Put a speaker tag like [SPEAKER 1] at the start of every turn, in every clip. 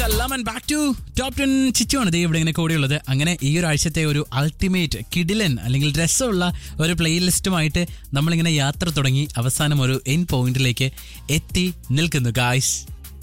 [SPEAKER 1] Salam and back to top ten ചിച്ചുവാണ് ദേ ഇവിടെ ഇങ്ങനെ കൂടിയുള്ളത് അങ്ങനെ ഈ ഒരു ആഴ്ചത്തെ ഒരു അൾട്ടിമേറ്റ് കിഡിലൻ അല്ലെങ്കിൽ രസമുള്ള ഒരു പ്ലേലിസ്റ്റുമായിട്ട് നമ്മളിങ്ങനെ യാത്ര തുടങ്ങി അവസാനം ഒരു എൻ പോയിന്റിലേക്ക് എത്തി നിൽക്കുന്നു ഗായ്സ്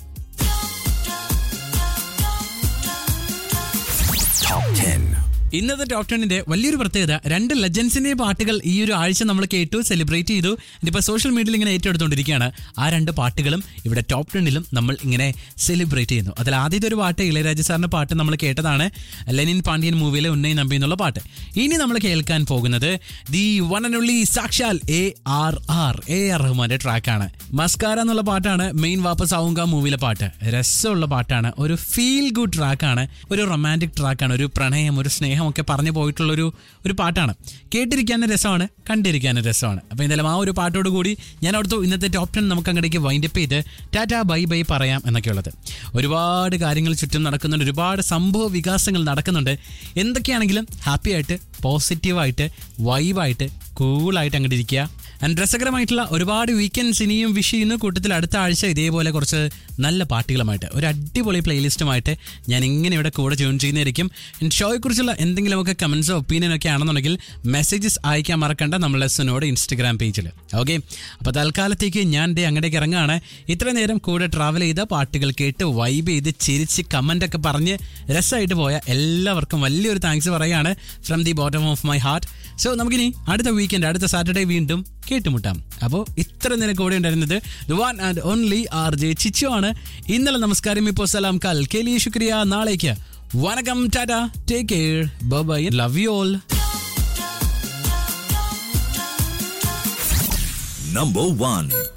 [SPEAKER 1] ഇന്നത്തെ ടോപ്പ് ടെന്നിന്റെ വലിയൊരു പ്രത്യേകത രണ്ട് ലെജൻസിന്റെ പാട്ടുകൾ ഈ ഒരു ആഴ്ച നമ്മൾ കേട്ടു സെലിബ്രേറ്റ് ചെയ്തു ഇനിയിപ്പോൾ സോഷ്യൽ മീഡിയയിൽ ഇങ്ങനെ ഏറ്റെടുത്തുകൊണ്ടിരിക്കുകയാണ് ആ രണ്ട് പാട്ടുകളും ഇവിടെ ടോപ്പ് ടെന്നിലും നമ്മൾ ഇങ്ങനെ സെലിബ്രേറ്റ് ചെയ്യുന്നു അതിൽ ആദ്യത്തെ ഒരു പാട്ട് ഇളയരാജ സാറിന്റെ പാട്ട് നമ്മൾ കേട്ടതാണ് ലെനിൻ പാണ്ഡ്യൻ മൂവിയിലെ ഉന്നയി നമ്പി എന്നുള്ള പാട്ട് ഇനി നമ്മൾ കേൾക്കാൻ പോകുന്നത് ദി വൺ ആൻഡ് ഓൺലി സാക്ഷാൽ A R R A R റഹ്മാന്റെ ട്രാക്കാണ് മസ്കാര എന്നുള്ള പാട്ടാണ് മെയിൻ വാപ്പസ് ആവുങ്ക മൂവിയിലെ പാട്ട് രസമുള്ള പാട്ടാണ് ഒരു ഫീൽ ഗുഡ് ട്രാക്കാണ് ഒരു റൊമാൻറ്റിക് ട്രാക്കാണ് ഒരു പ്രണയം ഒരു സ്നേഹമൊക്കെ പറഞ്ഞു പോയിട്ടുള്ള ഒരു ഒരു പാട്ടാണ് കേട്ടിരിക്കാൻ രസമാണ് കണ്ടിരിക്കാൻ രസമാണ് അപ്പോൾ എന്തായാലും ആ ഒരു പാട്ടോട് കൂടി ഞാൻ അവിടുത്തെ ഇന്നത്തെ ടോപ്പ് ടെൻ നമുക്ക് അങ്ങടേക്ക് വൈൻഡപ്പ് ചെയ്ത് ടാറ്റാ ബൈ ബൈ പറയാം എന്നൊക്കെയുള്ളത് ഒരുപാട് കാര്യങ്ങൾ ചുറ്റും നടക്കുന്നുണ്ട് ഒരുപാട് സംഭവ വികാസങ്ങൾ നടക്കുന്നുണ്ട് എന്തൊക്കെയാണെങ്കിലും ഹാപ്പി ആയിട്ട് പോസിറ്റീവായിട്ട് വൈബായിട്ട് കൂളായിട്ട് അങ്ങോട്ട് ഇരിക്കുക ആൻഡ് രസകരമായിട്ടുള്ള ഒരുപാട് വീക്കെൻഡ്സ് ഇനിയും വിഷ് ചെയ്യുന്ന കൂട്ടത്തിൽ അടുത്ത ആഴ്ച ഇതേപോലെ കുറച്ച് നല്ല പാട്ടുകളുമായിട്ട് ഒരു അടിപൊളി പ്ലേലിസ്റ്റുമായിട്ട് ഞാൻ ഇങ്ങനെ ഇവിടെ കൂടെ ജോയിൻ ചെയ്യുന്നതായിരിക്കും ഷോയെക്കുറിച്ചുള്ള എന്തെങ്കിലുമൊക്കെ കമൻസോ ഒപ്പീനിയൻ ഒക്കെ ആണെന്നുണ്ടെങ്കിൽ മെസ്സേജസ് അയക്കാൻ മറക്കണ്ട നമ്മളെ സുനോട് ഇൻസ്റ്റഗ്രാം പേജിൽ ഓക്കെ അപ്പോൾ തൽക്കാലത്തേക്ക് ഞാൻ ഡേ അങ്ങോട്ടേക്ക് ഇറങ്ങുകയാണ് ഇത്ര നേരം കൂടെ ട്രാവൽ ചെയ്ത പാട്ടുകൾ കേട്ട് വൈബ് ചെയ്ത് ചിരിച്ച് കമൻ്റ് ഒക്കെ പറഞ്ഞ് രസമായിട്ട് പോയ എല്ലാവർക്കും വലിയൊരു താങ്ക്സ് പറയാണ് from the bottom of my heart so നമുക്കിനി അടുത്ത വീക്കെൻഡ് അടുത്ത സാറ്റർഡേ വീണ്ടും കേട്ടുമുട്ടാം അപ്പോൾ ഇത്ര നേരം കൂടെ ഉണ്ടായിരുന്നത് the one and only R J Chichu ആണ് ഇന്നലെ നമസ്കാരം ഇപ്പോൾ സലാം കൽ കേലി ശുക്രിയ നാളേക്ക് വണക്കം tata take care bye love you all
[SPEAKER 2] Number one.